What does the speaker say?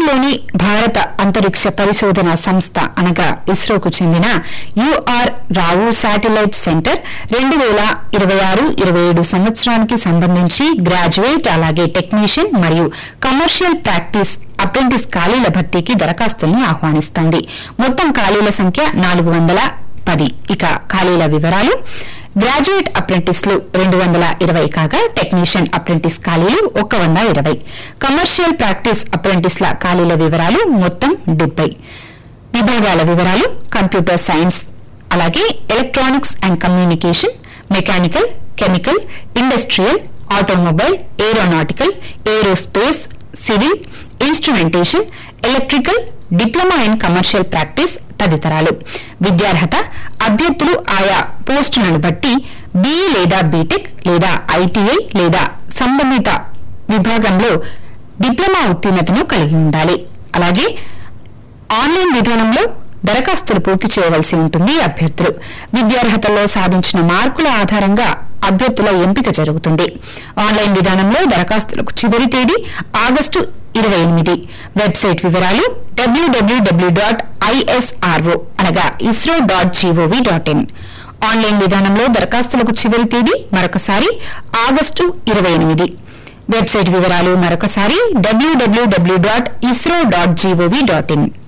బెంగళూరులోని భారత అంతరిక్ష పరిశోధన సంస్థ అనగా ఇస్రోకు చెందిన యుఆర్ రావు శాటిలైట్ సెంటర్ రెండు వేల ఇరవై ఆరు ఇరవై ఏడు సంవత్సరానికి సంబంధించి గ్రాడ్యుయేట్ అలాగే టెక్నీషియన్ మరియు కమర్షియల్ ప్రాక్టీస్ అప్రెంటిస్ ఖాళీల భర్తీకి దరఖాస్తుల్ని ఆహ్వానిస్తోంది మొత్తం ఖాళీల సంఖ్య నాలుగు వందల పది ఇక ఖాళీల వివరాలు గ్రాడ్యుయేట్ అప్రెంటిస్లు రెండు వందల ఇరవై కాగా టెక్నీషియన్ అప్రెంటిస్ ఖాళీలు ఒక వంద ఇరవై కమర్షియల్ ప్రాక్టీస్ అప్రెంటిస్ల ఖాళీల వివరాలు మొత్తం డెబ్బై విభాగాల వివరాలు కంప్యూటర్ సైన్స్ అలాగే electronics and communication mechanical chemical industrial automobile aeronautical aerospace civil instrumentation electrical diploma in commercial practice తదితరాలు విద్యార్హత అభ్యర్థులు ఆయా పోస్టులను బట్టి బీఈ లేదా బీటెక్ లేదా ఐటీఐ లేదా సంబంధిత విభాగంలో డిప్లొమా ఉత్తీర్ణతను కలిగి ఉండాలి అలాగే ఆన్లైన్ విధానంలో దరఖాస్తులు పూర్తి చేయవలసి ఉంటుంది అభ్యర్థులు విద్యార్హతల్లో సాధించిన మార్కుల ఆధారంగా అభ్యర్థుల ఎంపిక జరుగుతుంది ఆన్లైన్ విధానంలో దరఖాస్తులకు చివరి తేదీ ఆగస్టు ఇరవై ఎనిమిది వెబ్సైట్ వివరాలు డబ్ల్యూడబ్ల్యూడబ్ల్యూ డాట్ ఐఎస్ఆర్ఓ అనగా ISRO dot G O V dot in online విధానంలో దరఖాస్తులకు చివరి తేదీ మరొకసారి ఆగస్టు ఇరవై ఎనిమిది వెబ్సైట్ వివరాలు మరొకసారి W W W dot ISRO dot G O V dot in